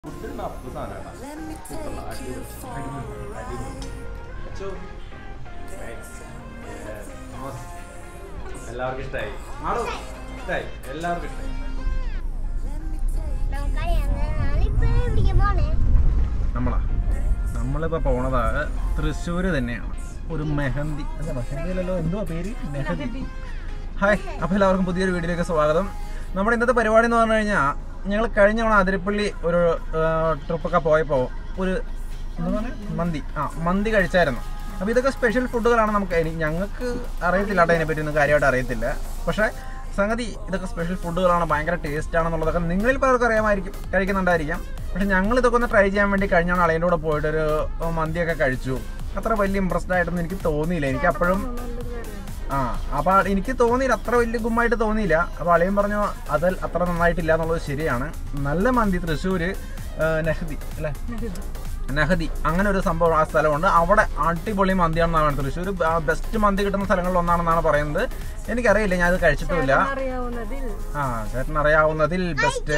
Food നപ്പ് സാധനമാണ് super അടിപൊളി അടിപൊളി അടിപൊളി അച്ചോ Nice. Yes. Nice. എല്ലാവർക്കും ഇഷ്ടമായി ആണോ ഇഷ്ടമായി എല്ലാവർക്കും ഇഷ്ടമായി നമ്മളാ നമ്മളിപ്പോൾ പോണത് തൃശ്ശൂർ തന്നെയാണ് ഒരു മെഹന്തി അല്ല മെഹന്തിയിലല്ലോ എന്തുവാ പേര് മെഹന്തി ഹായ് അപ്പോൾ എല്ലാവർക്കും പുതിയൊരു വീഡിയോയിലേക്ക് സ്വാഗതം നമ്മുടെ ഇന്നത്തെ പരിപാടി എന്ന് പറഞ്ഞു കഴിഞ്ഞാൽ ഞങ്ങൾ കഴിഞ്ഞ തവണ അതിരപ്പള്ളി ഒരു ട്രിപ്പൊക്കെ പോയപ്പോൾ ഒരു എന്താ പറയുക മന്തി ആ മന്തി കഴിച്ചായിരുന്നു അപ്പോൾ ഇതൊക്കെ സ്പെഷ്യൽ ഫുഡുകളാണ് നമുക്ക് എനി- ഞങ്ങൾക്ക് അറിയത്തില്ല കേട്ടോ അതിനെപ്പറ്റി ഒന്നും കാര്യമായിട്ട് അറിയത്തില്ല പക്ഷേ സംഗതി ഇതൊക്കെ സ്പെഷ്യൽ ഫുഡുകളാണ് ഭയങ്കര ടേസ്റ്റ് ആണെന്നുള്ളതൊക്കെ നിങ്ങളിൽ പലർക്കും അറിയാമായിരിക്കും കഴിക്കുന്നുണ്ടായിരിക്കാം പക്ഷെ ഞങ്ങൾ ഇതൊക്കെ ഒന്ന് ട്രൈ ചെയ്യാൻ വേണ്ടി കഴിഞ്ഞ അളിയൻ്റെ കൂടെ പോയിട്ടൊരു മന്തിയൊക്കെ കഴിച്ചു അത്ര വലിയ ഇമ്പ്രസ്ഡ് ആയിട്ടൊന്നും എനിക്ക് തോന്നിയില്ല എനിക്ക് അപ്പോഴും ആ അപ്പോൾ എനിക്ക് തോന്നിയില്ല അത്ര വലിയ ഗുമ്മായിട്ട് തോന്നിയില്ല അപ്പോൾ അളിയൻ പറഞ്ഞു അത് അത്ര നന്നായിട്ടില്ല എന്നുള്ളത് ശരിയാണ് നല്ല മന്തി തൃശ്ശൂർ നെഹദി അല്ലേ നെഹദി അങ്ങനെ ഒരു സംഭവം ആ സ്ഥലമുണ്ട് അവിടെ അടിപൊളി മന്തിയാണെന്നാണ് പറയുന്നത് തൃശ്ശൂർ ബെസ്റ്റ് മന്തി കിട്ടുന്ന സ്ഥലങ്ങളിൽ ഒന്നാണെന്നാണ് പറയുന്നത് എനിക്കറിയില്ല ഞാൻ അത് കഴിച്ചിട്ടുമില്ല അറിയാവുന്നതിൽ ആ ചേട്ടൻ അറിയാവുന്നതിൽ ബെസ്റ്റ്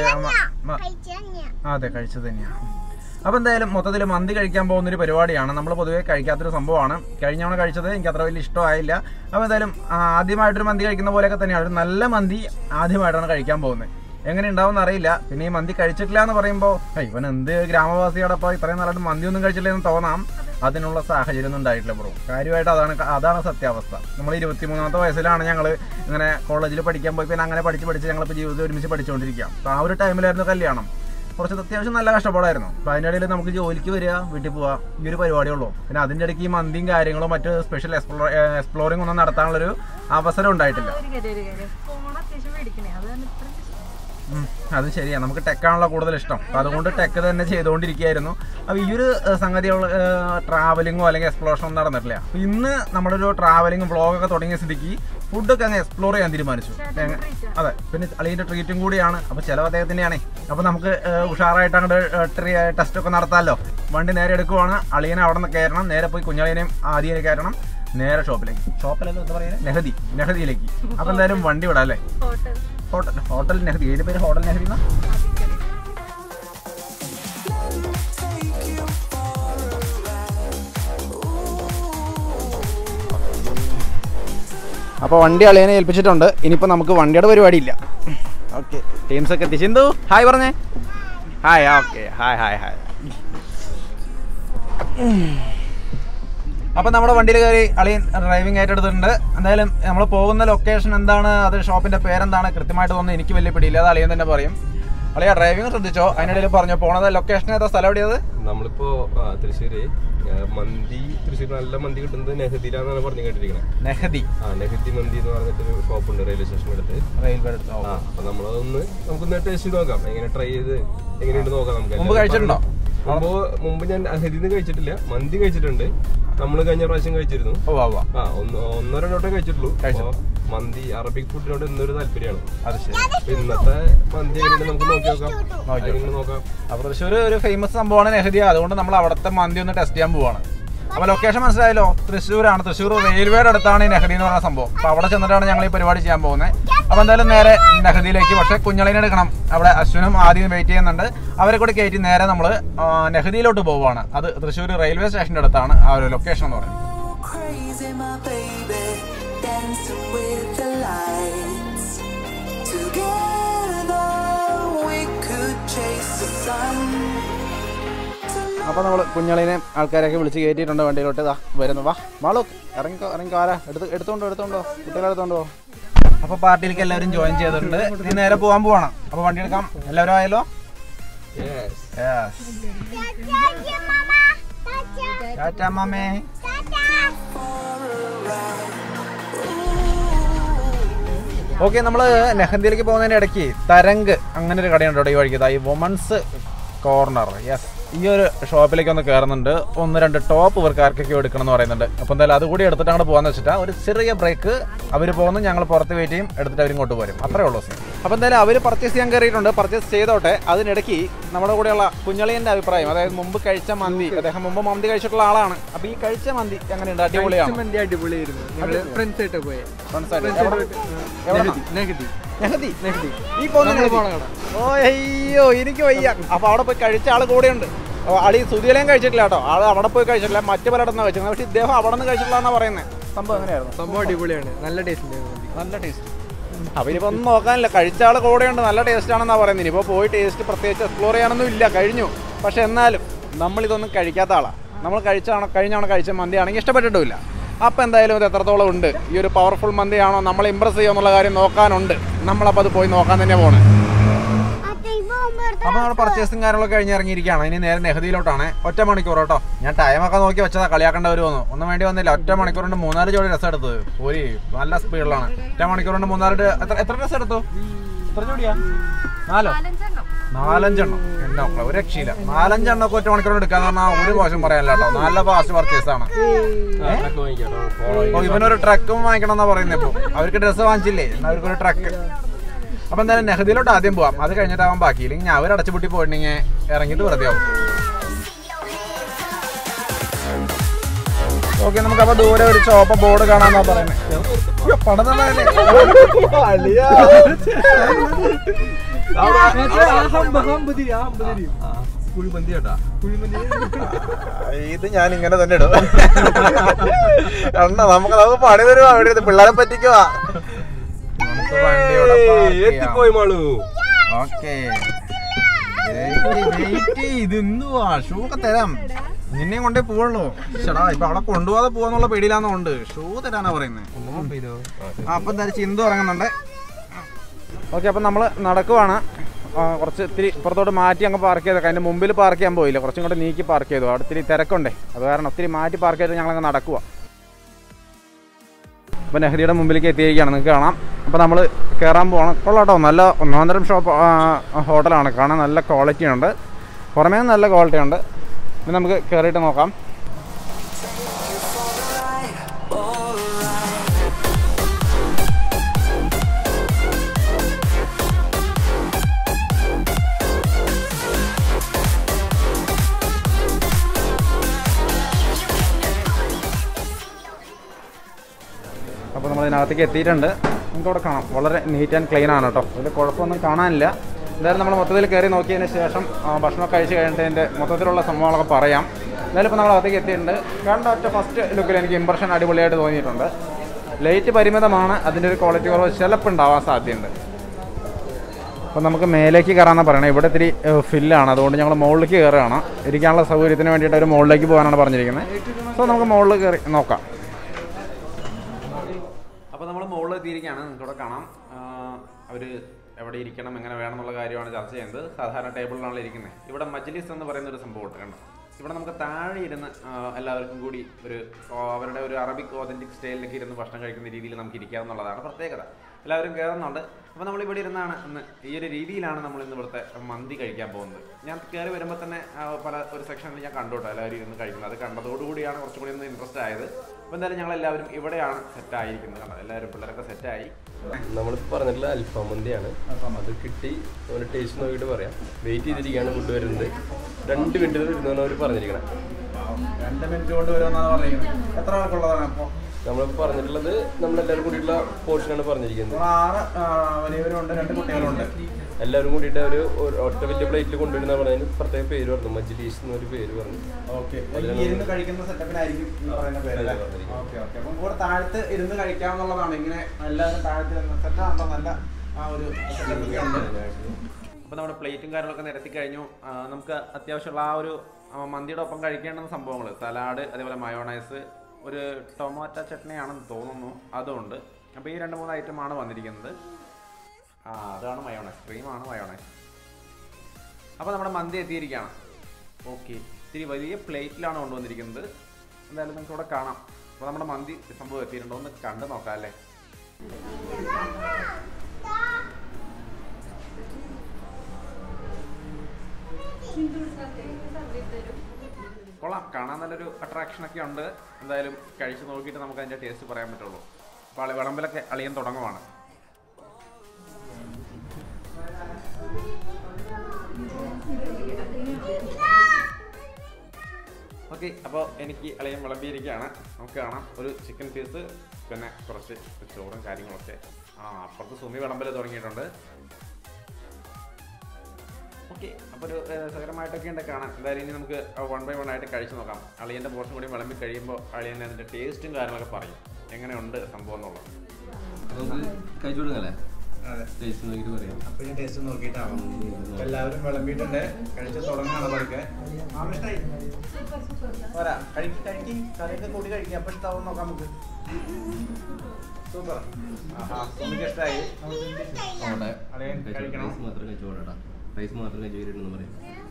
അതെ കഴിച്ചത് തന്നെയാണ് അപ്പോൾ എന്തായാലും മൊത്തത്തിൽ മന്തി കഴിക്കാൻ പോകുന്ന ഒരു പരിപാടിയാണ് നമ്മൾ പൊതുവേ കഴിക്കാത്തൊരു സംഭവമാണ് കഴിഞ്ഞ തവണ കഴിച്ചത് എനിക്ക് അത്ര വലിയ ഇഷ്ടമായില്ല അപ്പോൾ എന്തായാലും ആ, ആദ്യമായിട്ടൊരു മന്തി കഴിക്കുന്ന പോലെയൊക്കെ തന്നെയാണ് ഒരു നല്ല മന്തി ആദ്യമായിട്ടാണ് കഴിക്കാൻ പോകുന്നത് എങ്ങനെ ഉണ്ടാവും അറിയില്ല പിന്നെ ഈ മന്തി കഴിച്ചിട്ടില്ല എന്ന് പറയുമ്പോൾ ഇവൻ എന്ത് ഗ്രാമവാസിയോടൊപ്പം ഇത്രയും നല്ലതായിട്ട് മന്തി ഒന്നും കഴിച്ചില്ല എന്ന് തോന്നാം അതിനുള്ള സാഹചര്യം ഒന്നും ഉണ്ടായിട്ടില്ല ബ്രോ കാര്യമായിട്ട് അതാണ് അതാണ് സത്യാവസ്ഥ നമ്മൾ ഇരുപത്തിമൂന്നാമത്തെ വയസ്സിലാണ് ഞങ്ങൾ ഇങ്ങനെ കോളേജിൽ പഠിക്കാൻ പോയി പിന്നെ അങ്ങനെ പഠിച്ച് പഠിച്ച് ഞങ്ങളിപ്പോൾ ജീവിതം ഒരുമിച്ച് പഠിച്ചുകൊണ്ടിരിക്കുക അപ്പോൾ ആ ഒരു ടൈമിലായിരുന്നു കല്യാണം കുറച്ച് അത്യാവശ്യം നല്ല കഷ്ടപ്പാടായിരുന്നു അപ്പോൾ അതിനിടയിൽ നമുക്ക് ജോലിക്ക് വരിക വീട്ടിൽ പോവുക ഈ ഒരു പരിപാടിയുള്ളൂ പിന്നെ അതിൻ്റെ ഇടയ്ക്ക് ഈ മന്തിയും കാര്യങ്ങളും മറ്റ് സ്പെഷ്യൽ എക്സ്പ്ലോ എക്സ്പ്ലോറിംഗ് ഒന്നും നടത്താനുള്ളൊരു അവസരം ഉണ്ടായിട്ടില്ല ഒരു കാര്യം ഒരു കാര്യം ഫോൺ അത്യാവശ്യം മേടിക്കണേ അത് കാരണം ഇത്ര ഉം, അത് ശരിയാണ് നമുക്ക് ടെക്കാണല്ലോ കൂടുതൽ ഇഷ്ടം അപ്പോൾ അതുകൊണ്ട് ടെക്ക് തന്നെ ചെയ്തുകൊണ്ടിരിക്കുകയായിരുന്നു അപ്പോൾ ഈ ഒരു ഏഹ്, സംഗതിയുള്ള ട്രാവലിങ്ങോ അല്ലെങ്കിൽ എക്സ്പ്ലോഷനോ ഒന്നും നടന്നിട്ടില്ല അപ്പോൾ ഇന്ന് നമ്മുടെ ഒരു ട്രാവലിംഗ് വ്ളോഗൊക്കെ തുടങ്ങിയ സ്ഥിതിക്ക് ഫുഡൊക്കെ അങ്ങ് എക്സ്പ്ലോർ ചെയ്യാൻ തീരുമാനിച്ചു എങ്ങ- അതെ പിന്നെ അളിയൻ്റെ ട്രീറ്റും കൂടിയാണ് അപ്പോൾ ചിലവ് അദ്ദേഹത്തിൻ്റെയാണേ അപ്പോൾ നമുക്ക് ഏഹ്, ഉഷാറായിട്ട് അങ്ങോട്ട് ടെസ്റ്റ് ഒക്കെ നടത്താമല്ലോ വണ്ടി നേരെ എടുക്കുവാണ് അളിയനെ അവിടെ നിന്ന് കയറണം നേരെ പോയി കുഞ്ഞളിയനെയും ആദ്യം കയറണം നേരെ ഷോപ്പിലേക്ക് ഷോപ്പിലല്ലോ എന്താ പറയുക നെഹദി നെഹദിയിലേക്ക് അപ്പോൾ എന്തായാലും വണ്ടി വിടാം അല്ലേ ഹോട്ടൽ ഹോട്ടൽ ഹോട്ടൽ നെഹദി ഏത് പേര് ഹോട്ടൽ നെഹദി എന്നാ അപ്പോൾ വണ്ടി അളിയനെ ഏൽപ്പിച്ചിട്ടുണ്ട് ഇനിയിപ്പോൾ നമുക്ക് വണ്ടിയുടെ പരിപാടി ഇല്ല ഓക്കെ ടീംസ് ഒക്കെ എത്തി സിന്ധു ഹായ് പറഞ്ഞേ hi okay hi hi hi അപ്പോൾ നമ്മുടെ വണ്ടിയിൽ കയറി അളിയൻ ഡ്രൈവിംഗ് ഏറ്റെടുത്തിട്ടുണ്ട് എന്തായാലും നമ്മൾ പോകുന്ന ലൊക്കേഷൻ എന്താണ് അത് ഷോപ്പിന്റെ പേരെന്താണ് കൃത്യമായിട്ട് തോന്നുന്നു എനിക്ക് വലിയ പിടിയില്ല അത് അളിയൻ തന്നെ പറയും അളിയ ഡ്രൈവിംഗ് ശ്രദ്ധിച്ചോ അതിനിടയിൽ പറഞ്ഞു പോണത് ലൊക്കേഷൻ ഏതാ സ്ഥലം എവിടെയത് നമ്മളിപ്പോ ആ, തൃശ്ശൂര് ആ, മന്തി തൃശ്ശൂർ നല്ല മന്തി കിട്ടുന്നത് നെഹദിയിലാന്നാണ് പറഞ്ഞു കേട്ടിരിക്കുന്നത് നെഹദി ആ നെഹദി മന്തി എന്ന് പറഞ്ഞിട്ടൊരു ഷോപ്പ് ഉണ്ട് റെയിൽവേ സ്റ്റേഷൻ അടുത്ത് റെയിൽവേ ആ അപ്പൊ നമ്മളതൊന്ന് നമുക്കൊന്ന് ടേസ്റ്റ് ചെയ്ത് നോക്കാം എങ്ങനെ ട്രൈ ചെയ്ത് എങ്ങനെയുണ്ട് നോക്കാം നമുക്ക് മുമ്പ് കഴിച്ചിട്ടുണ്ടോ? മുമ്പ് മുമ്പ് ഞാൻ അഹദിന്ന് കഴിച്ചിട്ടില്ല മന്തി കഴിച്ചിട്ടുണ്ട് നമ്മൾ കഴിഞ്ഞ പ്രാവശ്യം കഴിച്ചിരുന്നു ഓ വാ വാ ആ ഒന്ന് ഒന്നോ രണ്ടോ വട്ടം കഴിച്ചിട്ടുള്ളൂ കഴിച്ചു. അപ്പൊ മന്തി അറബിക് ഫുഡിനോട് ഇന്നൊരു താല്പര്യമാണ് അത് ശരി അപ്പൊ ഇന്നത്തെ മന്തി എങ്ങനെയുണ്ട് നമുക്ക് നോക്കി നോക്കാം നോക്കി എങ്ങനെ നോക്കാം അപ്പോൾ തൃശ്ശൂർ ഒരു ഫേമസ് സംഭവമാണ് നെഹദി അതുകൊണ്ട് നമ്മൾ അവിടുത്തെ മന്തി ഒന്ന് ടെസ്റ്റ് ചെയ്യാൻ പോവാണ് അപ്പോൾ ലൊക്കേഷൻ മനസ്സിലായല്ലോ തൃശ്ശൂരാണ് തൃശ്ശൂർ റെയിൽവേയുടെ അടുത്താണ് ഈ നെഹദി എന്ന് പറയുന്ന സംഭവം അപ്പോൾ അവിടെ ചെന്നിട്ടാണ് ഞങ്ങൾ ഈ പരിപാടി ചെയ്യാൻ പോകുന്നത് അപ്പോൾ എന്തായാലും നേരെ നെഹദിയിലേക്ക് പക്ഷേ കുഞ്ഞളിനെ എടുക്കണം അവിടെ അശ്വിനും ആദ്യം വെയിറ്റ് ചെയ്യുന്നുണ്ട് അവരെ കൂടി കയറ്റി നേരെ നമ്മൾ നെഹദിയിലോട്ട് പോവുകയാണ് അത് തൃശ്ശൂർ റെയിൽവേ സ്റ്റേഷൻ്റെ അടുത്താണ് ആ ഒരു ലൊക്കേഷൻ എന്ന് പറയുന്നത് Crazy, my baby, dancing with the lights. Together, we could chase the sun. അപ്പോൾ നമ്മൾ കുഞ്ഞളിനെ ആൾക്കാരെയൊക്കെ വിളിച്ച് കയറ്റിയിട്ടുണ്ട് വണ്ടിയിലോട്ട് ഇതാ വരുന്നു വാ മാളു ഇറങ്ങിക്കോ ഇറങ്ങിക്കോ ആരാ എടുത്ത് എടുത്തോണ്ടോ എടുത്തോണ്ടോ കുട്ടികളെ എടുത്തോണ്ടോ അപ്പോൾ പാർട്ടിയിലേക്ക് എല്ലാവരും ജോയിൻ ചെയ്തിട്ടുണ്ട് നീ നേരെ പോകാൻ പോവാണ് അപ്പോൾ വണ്ടി എടുക്കാം എല്ലാവരും ആയല്ലോ Yes. യെസ് ടാറ്റാ മാമേ ഓക്കെ നമ്മൾ നെഹന്തിയിലേക്ക് പോകുന്നതിൻ്റെ ഇടയ്ക്ക് തരങ്ക് അങ്ങനെ ഒരു കടയുണ്ട് ഇവിടെ ഈ വഴിക്ക് ദാ ഈ വുമൺസ് കോർണർ യെസ് ഈ ഒരു ഷോപ്പിലേക്ക് ഒന്ന് കയറുന്നുണ്ട് ഒന്ന് രണ്ട് ടോപ്പ് വർക്കാർക്കൊക്കെ എടുക്കണം എന്ന് പറയുന്നുണ്ട് അപ്പോൾ എന്തായാലും അതുകൂടി എടുത്തിട്ട് അങ്ങോട്ട് പോകാന്ന് വെച്ചിട്ടാ ഒരു ചെറിയ ബ്രേക്ക് അവർ പോകുന്നു ഞങ്ങൾ പുറത്ത് വെയിറ്റ് ചെയ്യും എടുത്തിട്ട് അവർ ഇങ്ങോട്ട് വരും അത്രേ ഉള്ളൂ സീൻ അപ്പോൾ എന്തായാലും അവർ പർച്ചേസ് ചെയ്യാൻ കയറിയിട്ടുണ്ട് പർച്ചേസ് ചെയ്തോട്ടെ അതിനിടയ്ക്ക് നമ്മുടെ കൂടെയുള്ള കുഞ്ഞളിയൻ്റെ അഭിപ്രായം അതായത് മുമ്പ് കഴിച്ച മന്തി അദ്ദേഹം മുമ്പ് മന്തി കഴിച്ചിട്ടുള്ള ആളാണ് അപ്പോൾ ഈ കഴിച്ച മന്തി എങ്ങനെയുണ്ട് അടിപൊളിയാണ് മന്തി അടിപൊളിയായിരുന്നു ഞങ്ങള് ഫ്രണ്ട്സ് ആയിട്ട് പോയെ Friends ആയിട്ട്. എവിടെ- എവിടെന്നാ? നെഗറ്റീവ് നെഹദി നെഹദി ഈ പോകുന്ന നെഹദി. ഓ അയ്യോ എനിക്ക് വയ്യ അപ്പൊ അവിടെ പോയി കഴിച്ച ആള് കൂടെയുണ്ട് ഓ, ആള് ഈ സുതിയിലേയും കഴിച്ചിട്ടില്ല കേട്ടോ ആള് അവിടെ പോയി കഴിച്ചിട്ടില്ല മറ്റു പലയിടത്തുനിന്ന് കഴിച്ചത് പക്ഷെ ഇദ്ദേഹം അവിടെ നിന്ന് കഴിച്ചിട്ടില്ല പറയുന്നത് സംഭവം എങ്ങനെയായിരുന്നു സംഭവം അടിപൊളിയാണ് നല്ല ടേസ്റ്റ് നല്ല ടേസ്റ്റ് അപ്പൊ ഇനിയിപ്പോ ഒന്നും നോക്കാനില്ല കഴിച്ച ആള് കൂടെയുണ്ട് നല്ല ടേസ്റ്റ് ആണെന്നാ പറയുന്നത് ഇനിയിപ്പോ പോയി ടേസ്റ്റ് പ്രത്യേകിച്ച് എക്സ്പ്ലോർ ചെയ്യാനൊന്നും ഇല്ല കഴിഞ്ഞു പക്ഷെ എന്നാലും നമ്മൾ ഇതൊന്നും കഴിക്കാത്ത ആളാണ് നമ്മൾ കഴിച്ചാണോ കഴിഞ്ഞാണോ കഴിച്ച മന്തിയാണെങ്കിൽ ഇഷ്ടപ്പെട്ടിട്ടുമില്ല അപ്പം എന്തായാലും ഇത് എത്രത്തോളം ഉണ്ട് ഈ ഒരു പവർഫുൾ മന്തിയാണോ നമ്മളെ ഇമ്പ്രസ് ചെയ്യുമോ എന്നുള്ള കാര്യം നോക്കാനുണ്ട് നമ്മളപ്പോൾ അത് പോയി നോക്കാൻ തന്നെ പോണേ അപ്പൊ നമ്മുടെ പർച്ചേസും കാര്യങ്ങളൊക്കെ കഴിഞ്ഞ് ഇറങ്ങിയിരിക്കുകയാണ് ഇനി നേരെ നെഹദിയിലോട്ടാണ് ഒറ്റ മണിക്കൂർ കേട്ടോ ഞാൻ ടൈമൊക്കെ നോക്കി വെച്ചതാ കളിയാക്കേണ്ട വരുമെന്ന് ഒന്നും വേണ്ടി വന്നില്ല ഒറ്റ മണിക്കൂർ കൊണ്ട് മൂന്നാല് ജോഡി ഡ്രസ് എടുത്തത് ഒരു നല്ല സ്പീഡിലാണ് ഒറ്റ മണിക്കൂർ കൊണ്ട് മൂന്നാല് ഡ- എത്ര എത്ര ഡ്രസ് എടുത്തു എത്ര ജോഡിയാ നാലോ നാലഞ്ചെണ്ണം എന്നെ മക്കളെ ഒരു രക്ഷയില്ല നാലഞ്ചെണ്ണം ഒക്കെ ഒറ്റ മണിക്കൂർ കൊണ്ട് എടുക്കാന്ന് പറഞ്ഞാൽ ഒരു മോശം പറയാനില്ല കേട്ടോ നല്ല ഫാസ്റ്റ് പർച്ചേസ് ആണ് ഓ ഇവനൊരു ട്രക്കും വാങ്ങിക്കണം എന്നാ പറയുന്നത് ഇപ്പൊ അവർക്ക് ഡ്രസ്സ് വാങ്ങിച്ചില്ലേ എന്നാ അവർക്കൊരു ട്രക്ക് അപ്പൊ എന്തായാലും നെഹദിയിലോട്ട് ആദ്യം പോവാം അത് കഴിഞ്ഞിട്ടാവാൻ ബാക്കി ഇല്ലെങ്കിൽ ഞാൻ അവർ അടച്ചുപൂട്ടി പോയിട്ടുണ്ടെങ്കിൽ ഇറങ്ങിയിട്ട് വെറുതെ ആവും ഓക്കെ നമുക്ക് അപ്പൊ ദൂരെ ഒരു ചോപ്പ ബോർഡ് കാണാന്നാ പറയുന്നത് അയ്യോ, പണം തന്നതല്ലേ? അളിയാ. കുഴിമന്തി കേട്ടാ ഇത് ഞാൻ ഇങ്ങനെ തന്നെ ഇടും അണ്ണ നമുക്ക് നമുക്ക് പണി തരുവാ അവിടെ ഇരുന്ന് പിള്ളേരെ പറ്റിക്കുവാ നമുക്ക് വണ്ടി ഇവിടെ park ചെയ്യാം. എത്തിപ്പോയി മാളു ഓക്കേ ഇത് എന്തുവാ ഷൂ ഒക്കെ തരാം നിന്നെയും കൊണ്ടേ പോവുള്ളൂ ചേടാ ഇപ്പൊ അവിടെ കൊണ്ടുപോകാതെ പോവാന്നുള്ള പേടിയിലാന്നുണ്ട് ഷൂ തരാനാ പറയുന്നത് അപ്പൊ എന്തായാലും ചിന്തു ഇറങ്ങുന്നുണ്ട് ഓക്കെ അപ്പൊ നമ്മള് നടക്കുവാണ് ആ, കുറച്ച് ഇത്തിരി പുറത്തോട്ട് മാറ്റി അങ്ങ് പാർക്ക് ചെയ്തേക്കാം അതിന്റെ മുമ്പിൽ പാർക്ക് ചെയ്യാൻ പോയില്ല കുറച്ചും കൂടെ നീക്കി പാർക്ക് ചെയ്തു അവിടെ ഇത്തിരി തിരക്കുണ്ടേ അത് കാരണം ഒത്തിരി മാറ്റി പാർക്ക് ചെയ്തിട്ട് ഞങ്ങളങ്ങ് നടക്കുക അപ്പോൾ നെഹ്ദിയുടെ മുമ്പിലേക്ക് എത്തിയിരിക്കുകയാണ് നിങ്ങൾക്ക് കാണാം അപ്പോൾ നമ്മൾ കയറാൻ പോകണം കൊള്ളാട്ടോ നല്ല ഒന്നാന്തരം ഷോപ്പ് ഹോട്ടലാണ് കാണാൻ നല്ല ക്വാളിറ്റി ഉണ്ട് പുറമേ നല്ല ക്വാളിറ്റി ഉണ്ട് ഇനി നമുക്ക് കയറിയിട്ട് നോക്കാം അപ്പോൾ നമ്മൾ ഇതിനകത്തേക്ക് എത്തിയിട്ടുണ്ട് നമുക്ക് അവിടെ കാണാം വളരെ നീറ്റ് ആൻഡ് ക്ലീൻ ആണ് കേട്ടോ ഇതിൽ കുഴപ്പമൊന്നും കാണാനില്ല എന്തായാലും നമ്മൾ മൊത്തത്തിൽ കയറി നോക്കിയതിന് ശേഷം ആ, ഭക്ഷണമൊക്കെ കഴിച്ച് കഴിഞ്ഞതിൻ്റെ മൊത്തത്തിലുള്ള സംഭവങ്ങളൊക്കെ പറയാം എന്തായാലും ഇപ്പോൾ നമ്മൾ അകത്തേക്ക് എത്തിയിട്ടുണ്ട് കണ്ട ഒറ്റ ഫസ്റ്റ് ലുക്കിൽ എനിക്ക് ഇമ്പ്രഷൻ അടിപൊളിയായിട്ട് തോന്നിയിട്ടുണ്ട് ലൈറ്റ് പരിമിതമാണ് അതിൻ്റെ ഒരു ക്വാളിറ്റി കുറവ് ചിലപ്പോൾ ഉണ്ടാവാൻ സാധ്യതയുണ്ട് അപ്പോൾ നമുക്ക് മേലേക്ക് കയറാമെന്നാണ് പറയണത് ഇവിടെ ഇത്തിരി ഫില്ലാണ് അതുകൊണ്ട് ഞങ്ങൾ മുകളിലേക്ക് കയറുകയാണ് ഇരിക്കാനുള്ള സൗകര്യത്തിന് വേണ്ടിയിട്ട് ഒരു മുകളിലേക്ക് പോകാനാണ് പറഞ്ഞിരിക്കുന്നത് സോ നമുക്ക് മുകളിൽ കയറി നോക്കാം അപ്പോൾ നമ്മൾ മുകളിൽ എത്തിയിരിക്കുകയാണ് നിങ്ങൾക്ക് ഇവിടെ കാണാം അവർ എവിടെ ഇരിക്കണം എങ്ങനെ വേണം എന്നുള്ള കാര്യമാണ് ചർച്ച ചെയ്യുന്നത് സാധാരണ ടേബിളിലാണ് ഇരിക്കുന്നത് ഇവിടെ മജ്ലിസ് എന്ന് പറയുന്ന ഒരു സംഭവം ഉണ്ട് കണ്ടോ ഇവിടെ നമുക്ക് താഴെ ഇരുന്ന് ആ, എല്ലാവർക്കും കൂടി ഒരു ആ, അവരുടെ ഒരു അറബിക് ഓതന്റിക് സ്റ്റൈലിലൊക്കെ ഇരുന്ന് ഭക്ഷണം കഴിക്കുന്ന രീതിയിൽ നമുക്ക് ഇരിക്കാമെന്നുള്ളതാണ് പ്രത്യേകത എല്ലാവരും കയറുന്നുണ്ട് അപ്പോൾ നമ്മൾ ഇവിടെ ഇരുന്നാണ് ഇന്ന് ഈ ഒരു രീതിയിലാണ് നമ്മൾ ഇന്ന് ഇവിടുത്തെ മന്തി കഴിക്കാൻ പോകുന്നത് ഞാൻ കയറി വരുമ്പോൾ തന്നെ ആ, പല ഒരു സെക്ഷനിൽ ഞാൻ കണ്ടു കേട്ടോ എല്ലാവരും ഇരുന്ന് കഴിക്കുന്നത് അത് കണ്ടതോടുകൂടിയാണ് കുറച്ചും കൂടി ഒന്ന് ഇൻട്രസ്റ്റ് ആയത് അപ്പോൾ എന്തായാലും ഞങ്ങൾ എല്ലാവരും ഇവിടെയാണ് സെറ്റ് ആയിരിക്കുന്നത് കണ്ടോ എല്ലാവരും പിള്ളേരൊക്കെ സെറ്റായി നമ്മളിപ്പോ പറഞ്ഞിട്ടുള്ള അൽഫാം മന്തിയാണ് അത് കിട്ടി നമ്മൾ ടേസ്റ്റ് നോക്കിയിട്ട് പറയാം വെയിറ്റ് ചെയ്തിരിക്കുകയാണ് ഫുഡ് വരുന്നത് രണ്ട് മിനിറ്റിൽ വരുന്നതാണ് അവർ പറഞ്ഞിരിക്കണം രണ്ട് മിനിറ്റ് കൊണ്ട് വരുമെന്നാണ് പറഞ്ഞിരിക്കുന്നത് എത്ര ആൾക്കുള്ളതാണ് അപ്പോൾ നമ്മളിപ്പോൾ പറഞ്ഞിട്ടുള്ളത് നമ്മളെല്ലാവരും കൂടിയിട്ടുള്ള പോർഷനാണ് പറഞ്ഞിരിക്കുന്നത് ആറ് ആ, വലിയവരുണ്ട് രണ്ട് കുട്ടികളുണ്ട് എല്ലാവരും കൂടിയിട്ട് ഒരു ഒരു ഒറ്റ വലിയ പ്ലേറ്റിൽ കൊണ്ടുവരുന്ന പറഞ്ഞതിന് പ്രത്യേക പേര് പറഞ്ഞു മജ്ലീസ് എന്നൊരു പേര് പറഞ്ഞു ഓക്കെ ഈ ഇരുന്ന് കഴിക്കുന്ന സെറ്റപ്പിനായിരിക്കും ഈ പറയുന്ന പേര് അല്ലേ? ഓക്കെ ഓക്കെ അപ്പം കൂടെ താഴത്ത് ഇരുന്ന് കഴിക്കാമെന്നുള്ളതാണ് ഇങ്ങനെ എല്ലാവരും താഴത്ത് ഇരുന്ന് സെറ്റാകുമ്പോൾ നല്ല ആ ഒരു സെറ്റപ്പൊക്കെ ഉണ്ട് അപ്പോൾ നമ്മുടെ പ്ലേറ്റും കാര്യങ്ങളൊക്കെ നിരത്തി കഴിഞ്ഞു ആ, നമുക്ക് അത്യാവശ്യമുള്ള ആ ഒരു ആ, മന്തിയുടെ ഒപ്പം കഴിക്കേണ്ടുന്ന സംഭവങ്ങൾ സലാഡ് അതേപോലെ മയോണൈസ് ഒരു ടൊമാറ്റോ ചട്നിയാണെന്ന് തോന്നുന്നു അതുണ്ട് അപ്പോൾ ഈ രണ്ട് മൂന്ന് ഐറ്റമാണ് വന്നിരിക്കുന്നത് ആ അതാണ് മയോണൈസ് ക്രീമാണ് മയോണൈസ് അപ്പോൾ നമ്മുടെ മന്തി എത്തിയിരിക്കുകയാണ് ഓക്കെ ഇത്തിരി വലിയ പ്ലേറ്റിലാണ് കൊണ്ടുവന്നിരിക്കുന്നത് എന്തായാലും നിങ്ങൾക്ക് ഇവിടെ കാണാം അപ്പോൾ നമ്മുടെ മന്തി സംഭവം എത്തിയിട്ടുണ്ടോ ഒന്ന് കണ്ടു നോക്കാം അല്ലേ കൊള്ളാം കാണാൻ നല്ലൊരു അട്രാക്ഷൻ ഒക്കെ ഉണ്ട് എന്തായാലും കഴിച്ച് നോക്കിയിട്ട് നമുക്ക് അതിൻ്റെ ടേസ്റ്റ് പറയാൻ പറ്റുള്ളൂ അപ്പോൾ അളി വിളമ്പിലൊക്കെ അളിയാൻ തുടങ്ങുവാണ് ഓക്കെ അപ്പോൾ എനിക്ക് അളിയൻ വിളമ്പിയിരിക്കുകയാണ് നമുക്ക് കാണാം ഒരു ചിക്കൻ പീസ് പിന്നെ കുറച്ച് ചോറും കാര്യങ്ങളൊക്കെ ആ അപ്പുറത്ത് സുമി വിളമ്പല് തുടങ്ങിയിട്ടുണ്ട് ഓക്കെ അപ്പോൾ ഒരു രസകരമായിട്ടൊക്കെ ഉണ്ട് കാണാൻ എന്തായാലും ഇനി നമുക്ക് വൺ ബൈ വൺ ആയിട്ട് കഴിച്ചു നോക്കാം അളിയൻ്റെ പോർഷൻ കൂടി വിളമ്പി കഴിയുമ്പോൾ അളിയൻ അതിൻ്റെ ടേസ്റ്റും കാര്യങ്ങളൊക്കെ പറയും എങ്ങനെയുണ്ട് സംഭവം എന്നുള്ളത് നമുക്ക് കഴിച്ചു കൊടുക്കല്ലേ ടേസ്റ്റ് നോക്കിയിട്ട് പറയാം അപ്പൊ ഞാൻ ടേസ്റ്റ് നോക്കിയിട്ടാണ് എല്ലാവരും വിളമ്പിയിട്ടുണ്ട് കഴിച്ച് തുടങ്ങാണ് പതുക്കെ ഇഷ്ടായി പോരാ കഴിക്ക് കഴിക്ക് കറിയൊക്കെ കൂടി കഴിക്കുക അപ്പൊ ഇഷ്ടാവും നോക്കാം നമുക്ക് സൂപ്പർ ആഹാ സുമിക്ക് ഇഷ്ടായി അവിടെ അളിയൻ കഴിക്കണം റൈസ് മാത്രം കഴിച്ചു പോകണം റൈസ് മാത്രം കഴിച്ചു കഴിഞ്ഞിട്ടുണ്ടെന്ന് പറയാം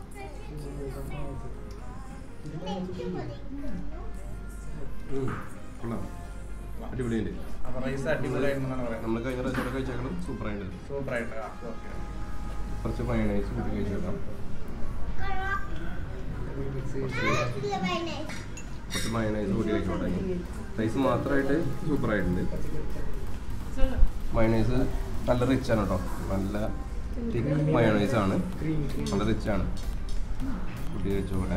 ഉം, കൊള്ളാം അടിപൊളിയുണ്ട് അപ്പൊ റൈസ് അടിപൊളിയായിരുന്നാണ് പറയുന്നത് നമ്മൾ കഴിഞ്ഞ പ്രാവശ്യം ഇവിടെ കഴിച്ചേക്കണം സൂപ്പറായിട്ട് സൂപ്പർ ആയിട്ട് ആ ഓക്കെ കുറച്ച് മയണൈസ് കൂട്ടി കഴിച്ചു നോക്കാം കുറച്ച് മയണൈസ് കൂട്ടി കഴിച്ചു തുടങ്ങി റൈസ് മാത്രമായിട്ട് സൂപ്പറായിട്ടുണ്ട് മയണൈസ് നല്ല റിച്ച് ആണ് കേട്ടോ നല്ല തിക്ക് മയണൈസ് ആണ് നല്ല റിച്ച് ആണ് കൂട്ടി കഴിച്ചു കൂടെ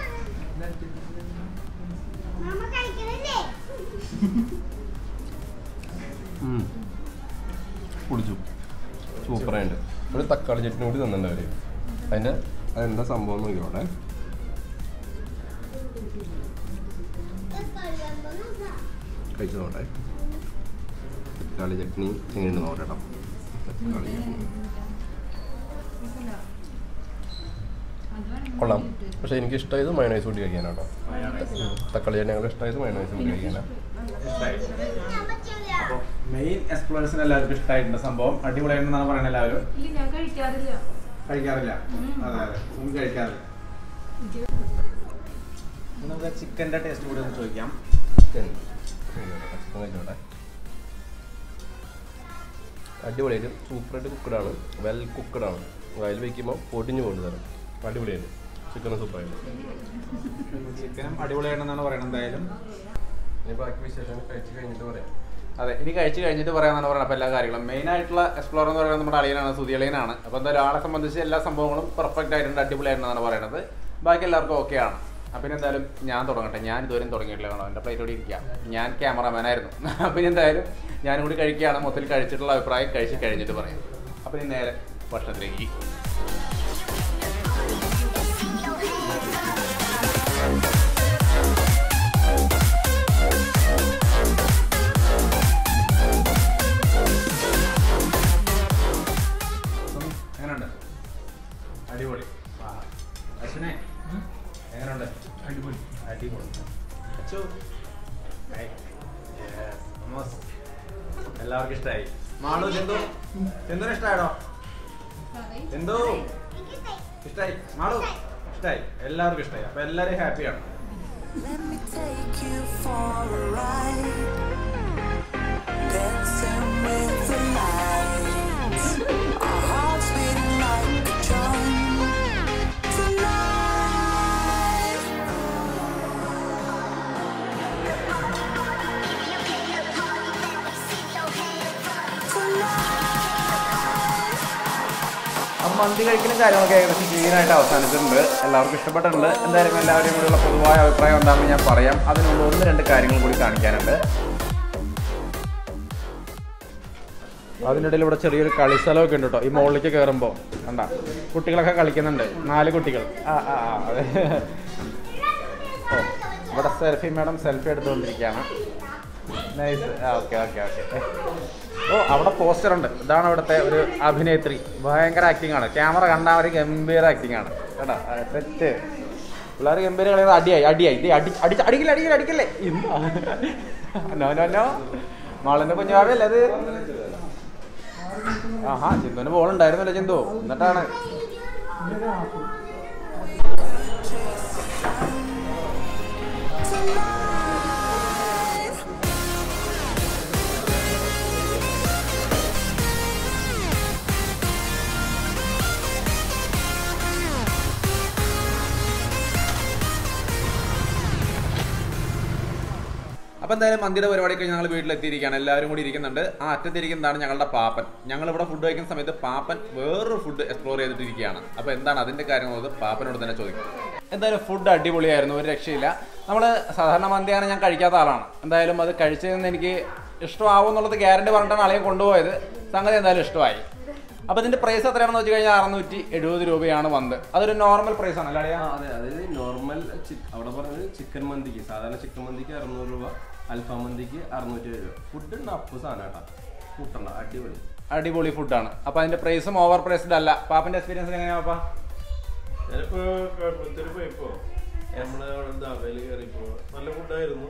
ഉം. പൊളിച്ചു സൂപ്പറായിട്ട് ഒരു തക്കാളി ചട്നി കൂടി തന്നിട്ടുണ്ട് അവര് അതിൻ്റെ അതെന്താ സംഭവം നോക്കിയോടെ കഴിച്ചു നോട്ടെ തക്കാളി ചട്നി എങ്ങനെയുണ്ട് നോക്കട്ടോ തക്കാളി ചട്നി കൊള്ളാം പക്ഷേ എനിക്ക് ഇഷ്ടമായത് മയണൈസ് കൂടി കഴിക്കാനാട്ടോ തക്കാളി ചട്നി ഞങ്ങൾ ഇഷ്ടമായത് മയണൈസ് കൂടി കഴിക്കാനാണ് അപ്പോൾ മെയിൻ എക്സ്പ്ലോറേഷൻ എല്ലാവർക്കും ഇഷ്ടമായിട്ടുണ്ട് സംഭവം അടിപൊളിയായിട്ടുണ്ടെന്നാണ് പറയുന്നത് എല്ലാവരും ഇല്ല ഞാൻ കഴിക്കാറില്ല കഴിക്കാറില്ല അതെ അതെ സുമി കഴിക്കാറില്ല ഇനി നമുക്ക് ചിക്കൻ്റെ ടേസ്റ്റ് കൂടി ഒന്ന് ചോദിക്കാം ചിക്കൻ ചിക്കൻ കഴിച്ചോട്ടെ അടിപൊളിയായിട്ട് സൂപ്പറായിട്ട് കുക്കഡാണ് വെൽ കുക്കഡാണ് അതിൽ വെക്കുമ്പോൾ പൊടിഞ്ഞു പോകുന്നു തരം അടിപൊളിയായിട്ട് ചിക്കൻ സൂപ്പറായിട്ട് ചിക്കനും അടിപൊളിയാണെന്നാണ് പറയുന്നത് എന്തായാലും ഇനി ബാക്കി വിശേഷം കഴിച്ച് കഴിഞ്ഞിട്ട് പറയാം അതെ ഇനി കഴിച്ച് കഴിഞ്ഞിട്ട് പറയാമെന്നാണ് പറയുന്നത് അപ്പോൾ എല്ലാ കാര്യങ്ങളും മെയിൻ ആയിട്ടുള്ള എക്സ്പ്ലോർ എന്ന് പറയുന്നത് നമ്മുടെ അളിയനാണ് സുതി അളിയനാണ് അപ്പോൾ എന്തായാലും ആളെ സംബന്ധിച്ച് എല്ലാ സംഭവങ്ങളും പെർഫെക്റ്റ് ആയിട്ടുണ്ട് അടിപൊളിയായിട്ടുണ്ടെന്നാണ് പറയുന്നത് ബാക്കി എല്ലാവർക്കും ഓക്കെ ആണ് അപ്പം ഇനി എന്തായാലും ഞാൻ തുടങ്ങട്ടെ ഞാൻ ഇതുവരെയും തുടങ്ങിയിട്ടില്ല കാണോ എൻ്റെ പ്ലേറ്റോടെ ഇരിക്കാം ഞാൻ ക്യാമറാമാനായിരുന്നു അപ്പം ഇനി എന്തായാലും ഞാനും കൂടി കഴിക്കുകയാണ് മൊത്തത്തിൽ കഴിച്ചിട്ടുള്ള അഭിപ്രായം കഴിച്ച് കഴിഞ്ഞിട്ട് പറയാം അപ്പം ഇനി നേരെ ഭക്ഷണത്തിലേക്ക് എങ്ങനെയുണ്ട് അടിപൊളി അശ്വിനെ എങ്ങനെയുണ്ട് അടിപൊളി അടിപൊളി അച്ചു ഹായ്. Yes, almost. എല്ലാവർക്കും ഇഷ്ടമായി മാളു ചെന്തു ചെന്തുന് ഇഷ്ടമായിടോ ചെന്തു ഇഷ്ടമായി മാളു ഇഷ്ടമായി എല്ലാവർക്കും ഇഷ്ടമായി അപ്പൊ എല്ലാവരും ഹാപ്പിയാണ് Let me take you for a ride. Dancing with the lights. Our hearts beating like a drum. Tonight. അപ്പം മന്തി കഴിക്കലും കാര്യങ്ങളൊക്കെ ഏകദേശം ക്ലീനായിട്ട് അവസാനിച്ചിട്ടുണ്ട് എല്ലാവർക്കും ഇഷ്ടപ്പെട്ടിട്ടുണ്ട് എന്തായാലും എല്ലാവരെയും കൂടെയുള്ള പൊതുവായ അഭിപ്രായം എന്താണെന്ന് ഞാൻ പറയാം അതിനുള്ള ഒന്ന് രണ്ട് കാര്യങ്ങൾ കൂടി കാണിക്കാനുണ്ട് അതിനിടയിൽ ഇവിടെ ചെറിയൊരു കളിസ്ഥലമൊക്കെ ഉണ്ട് കേട്ടോ ഈ മുകളിലേക്ക് കയറുമ്പോൾ കണ്ട കുട്ടികളൊക്കെ കളിക്കുന്നുണ്ട് നാല് കുട്ടികൾ ആ ആ ആ അതെ ഓ ഇവിടെ സെൽഫി മാഡം സെൽഫി എടുത്തുകൊണ്ടിരിക്കുകയാണ് നൈസ് ഓക്കെ ഓക്കെ ഓക്കെ ഓ അവിടെ പോസ്റ്റർ ഉണ്ട് ഇതാണ് ഇവിടുത്തെ ഒരു അഭിനേത്രി ഭയങ്കര ആക്ടിംഗ് ആണ് ക്യാമറ കണ്ടാൽ ഒരു ഗംഭീര ആക്ടിംഗ് ആണ് കേട്ടോ തെറ്റ് പിള്ളേർ ഗംഭീര കളിയത് അടിയായി അടിയായി ഇത് അടി അടി അടിക്കില്ല അടിക്കില്ല അടിക്കല്ലേ എന്താ നോ നോ നോ മാളിന്റെ കുഞ്ഞാവല്ലേ അത് ആഹാ ചിന്തുവിന് ബോൾ ഉണ്ടായിരുന്നല്ലോ ചിന്തു എന്നിട്ടാണ് അപ്പോൾ എന്തായാലും മന്തിയുടെ പരിപാടി കഴിഞ്ഞ് ഞങ്ങൾ വീട്ടിലെത്തിയിരിക്കുകയാണ് എല്ലാവരും കൂടി ഇരിക്കുന്നുണ്ട് ആ അറ്റത്തിരിക്കുന്നതാണ് ഞങ്ങളുടെ പാപ്പൻ ഞങ്ങൾ ഇവിടെ ഫുഡ് കഴിക്കുന്ന സമയത്ത് പാപ്പൻ വേറൊരു ഫുഡ് എക്സ്പ്ലോർ ചെയ്തിട്ടിരിക്കുകയാണ് അപ്പോൾ എന്താണ് അതിൻ്റെ കാര്യങ്ങൾ പാപ്പനോട് തന്നെ ചോദിക്കും എന്തായാലും ഫുഡ് അടിപൊളിയായിരുന്നു ഒരു രക്ഷയില്ല നമ്മൾ സാധാരണ മന്തിയാണ് ഞാൻ കഴിക്കാത്ത ആളാണ് എന്തായാലും അത് കഴിച്ചതിൽ നിന്ന് എനിക്ക് ഇഷ്ടമാവും എന്നുള്ളത് ഗ്യാരണ്ടി പറഞ്ഞിട്ടാണ് അളിയൻ കൊണ്ടുപോയത് സംഗതി എന്തായാലും ഇഷ്ടമായി അപ്പോൾ ഇതിന്റെ പ്രൈസ് എത്രയാണെന്ന് വെച്ച് കഴിഞ്ഞാൽ അറുന്നൂറ്റി എഴുപത് രൂപയാണ് വന്നത് അതൊരു നോർമൽ പ്രൈസ് ആണ് അല്ലേ ആ, അതെ അതായത് നോർമൽ അവിടെ പറഞ്ഞത് ചിക്കൻ മന്തിക്ക് സാധാരണ ചിക്കൻ മന്തിക്ക് അറുന്നൂറ് രൂപ അൽഫാം മന്തിക്ക് അറുന്നൂറ്റി എഴുപത് രൂപ ഫുഡ് ഉണ്ട് അപ്പ് സാധനം കേട്ടാ കൂട്ടണ്ട അടിപൊളി അടിപൊളി ഫുഡാണ് അപ്പോൾ അതിന്റെ പ്രൈസും ഓവർ പ്രൈസ്ഡ് അല്ല പാപ്പന്റെ എക്സ്പീരിയൻസ് എങ്ങനെയാ പാപ്പ ഞാനിപ്പോ കോയമ്പത്തൂര് പോയപ്പോ നമ്മള് അവിടെ ധാബയിൽ കയറിയപ്പോ നല്ല ഫുഡായിരുന്നു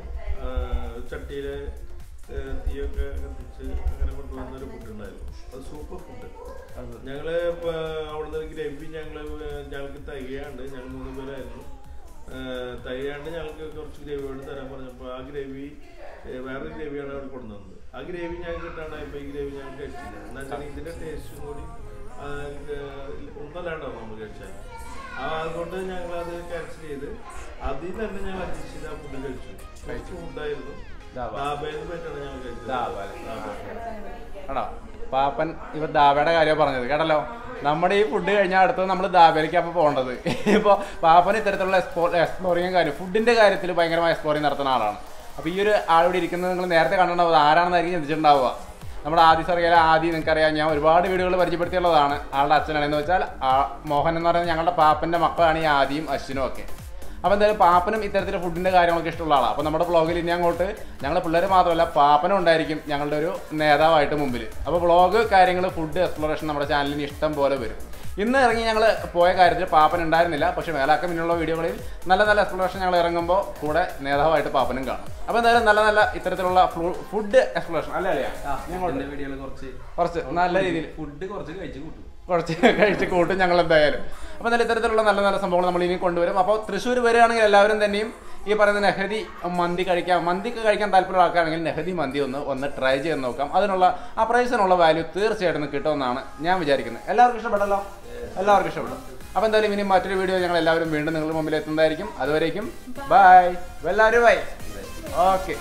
ചട്ടിയില് ഏഹ്, തീയൊക്കെ കത്തിച്ച് അങ്ങനെ കൊണ്ടുവന്ന ഒരു ഫുഡ് ഉണ്ടായിരുന്നു അത് സൂപ്പർ ഫുഡ് ഞങ്ങള് ഇപ്പൊ അവിടുന്ന് ഗ്രേവി ഞങ്ങള് ഏഹ്, ഞങ്ങൾക്ക് തികയാണ്ട് ഞങ്ങൾ മൂന്ന് പേരായിരുന്നു ഏഹ്, തികയാണ്ട് ഞങ്ങൾക്ക് കുറച്ച് ഗ്രേവിയോട് തരാൻ പറഞ്ഞപ്പോ ആ ഗ്രേവി വേറൊരു ഗ്രേവിയാണ് അവിടെ കൊണ്ടുവന്നത് ആ ഗ്രേവി ഞങ്ങൾക്ക് കിട്ടാണ്ടായപ്പോ ഈ ഗ്രേവി ഞങ്ങൾ കഴിച്ചില്ല എന്താ വെച്ചാൽ ഇതിന്റെ ടേസ്റ്റും കൂടി ആ, ഏഹ്, ഒന്നല്ലാണ്ടാവും നമ്മൾ കഴിച്ചാൽ ആ, അതുകൊണ്ട് ഞങ്ങൾ അത് ക്യാൻസൽ ചെയ്ത് അതിൽ തന്നെ ഞങ്ങൾ അഡ്ജസ്റ്റ് ചെയ്ത് ആ ഫുഡ് കഴിച്ചു കുറച്ച് ഫുഡായിരുന്നു ധാബ. ധാബയിൽ പോയിട്ടാണ് ഞങ്ങൾ കഴിച്ചത് ധാബ അല്ലേ? ധാബ. കേട്ടോ പാപ്പൻ ഇവർ ദാബയുടെ കാര്യം പറഞ്ഞത് കേട്ടല്ലോ നമ്മുടെ ഈ ഫുഡ് കഴിഞ്ഞാൽ അടുത്തത് നമ്മൾ ദാബയിലേക്ക് അപ്പോൾ പോകേണ്ടത് ഇപ്പോൾ പാപ്പൻ ഇത്തരത്തിലുള്ള എക്സ്പ്ലോ എക്സ്പ്ലോറിങ് കാര്യം ഫുഡിൻ്റെ കാര്യത്തിൽ ഭയങ്കരമായ എക്സ്പ്ലോറിങ് നടത്തുന്ന ആളാണ് അപ്പോൾ ഈ ഒരു ആളിവിടെ ഇരിക്കുന്നത് നിങ്ങൾ നേരത്തെ കണ്ടിട്ടുണ്ടാവും ആരാണെന്നായിരിക്കും ചിന്തിച്ചിട്ടുണ്ടാവുക നമ്മുടെ ആദ്യ അറിയാലോ ആദ്യം നിങ്ങൾക്കറിയാം ഞാൻ ഒരുപാട് വീഡിയോകൾ പരിചയപ്പെടുത്തിയുള്ളതാണ് ആളുടെ അച്ഛനാണെന്ന് വെച്ചാൽ ആ മോഹൻ എന്ന് പറയുന്നത് ഞങ്ങളുടെ പാപ്പൻ്റെ മക്കളാണ് ഈ ആദിയും അശ്വിനും ഒക്കെ അപ്പോൾ എന്തായാലും പാപ്പനും ഇത്തരത്തിലെ ഫുഡിൻ്റെ കാര്യങ്ങളൊക്കെ ഇഷ്ടമുള്ള ആളാണ് അപ്പോൾ നമ്മുടെ വ്ളോഗിൽ ഇനി അങ്ങോട്ട് ഞങ്ങൾ പിള്ളേർ മാത്രമല്ല പാപ്പനും ഉണ്ടായിരിക്കും ഞങ്ങളുടെ ഒരു നേതാവായിട്ട് മുമ്പിൽ അപ്പോൾ വ്ളോഗ് കാര്യങ്ങൾ ഫുഡ് എക്സ്പ്ലോറേഷൻ നമ്മുടെ ചാനലിന് ഇഷ്ടം പോലെ വരും ഇന്ന് ഇറങ്ങി ഞങ്ങൾ പോയ കാര്യത്തിൽ പാപ്പൻ ഉണ്ടായിരുന്നില്ല പക്ഷേ മേലാക്കം പിന്നുള്ള വീഡിയോകളിൽ നല്ല നല്ല എക്സ്പ്ലോറേഷൻ ഞങ്ങൾ ഇറങ്ങുമ്പോൾ കൂടെ നേതാവായിട്ട് പാപ്പനും കാണും അപ്പോൾ എന്തായാലും നല്ല നല്ല ഇത്തരത്തിലുള്ള ഫുഡ് എക്സ്പ്ലോറേഷൻ അല്ലേ അല്ലേ ഞങ്ങളുടെ വീഡിയോയിൽ കുറച്ച് കുറച്ച് നല്ല രീതിയിൽ ഫുഡ് കുറച്ച് കഴിച്ച് കൂട്ടും കുറച്ച് കഴിച്ച് കൂട്ടും ഞങ്ങൾ എന്തായാലും അപ്പോൾ നല്ല ഇത്തരത്തിലുള്ള നല്ല നല്ല സംഭവങ്ങൾ നമ്മൾ ഇനി കൊണ്ടുവരും അപ്പോൾ തൃശ്ശൂർ വരികയാണെങ്കിൽ എല്ലാവരും തന്നെയും ഈ പറയുന്ന നെഹദി മന്തി കഴിക്കാം മന്തി ഒക്കെ കഴിക്കാൻ താല്പര്യമുള്ള ആൾക്കാണെങ്കിൽ നെഹദി മന്തി ഒന്ന് ഒന്ന് ട്രൈ ചെയ്ത് നോക്കാം അതിനുള്ള ആ പ്രൈസിനുള്ള വാല്യൂ തീർച്ചയായിട്ടും കിട്ടുമെന്നാണ് ഞാൻ വിചാരിക്കുന്നത് എല്ലാവർക്കും ഇഷ്ടപ്പെട്ടല്ലോ എല്ലാവർക്കും ഇഷ്ടപ്പെട്ടു അപ്പോൾ എന്തായാലും ഇനി മറ്റൊരു വീഡിയോ ഞങ്ങൾ എല്ലാവരും വീണ്ടും നിങ്ങളുടെ മുമ്പിൽ എത്തുന്നതായിരിക്കും അതുവരേക്കും ബൈ എല്ലാവരും ബൈ ഓക്കെ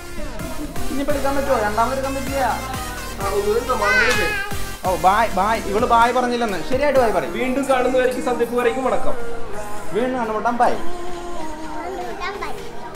ഇനി എടുക്കാൻ പറ്റുമോ രണ്ടാമത് എടുക്കാൻ പറ്റില്ല ഓ ബായ് ബായ് ഇവള് ബായ് പറഞ്ഞില്ലെന്ന് ശരിയായിട്ട് ബായ് പറയും വീണ്ടും കാണുന്നവരേക്കും സന്ധ്യക്ക് വരേക്കും വണക്കം വീണ്ടും കണ്ടുമുട്ടാം ബൈ Bye.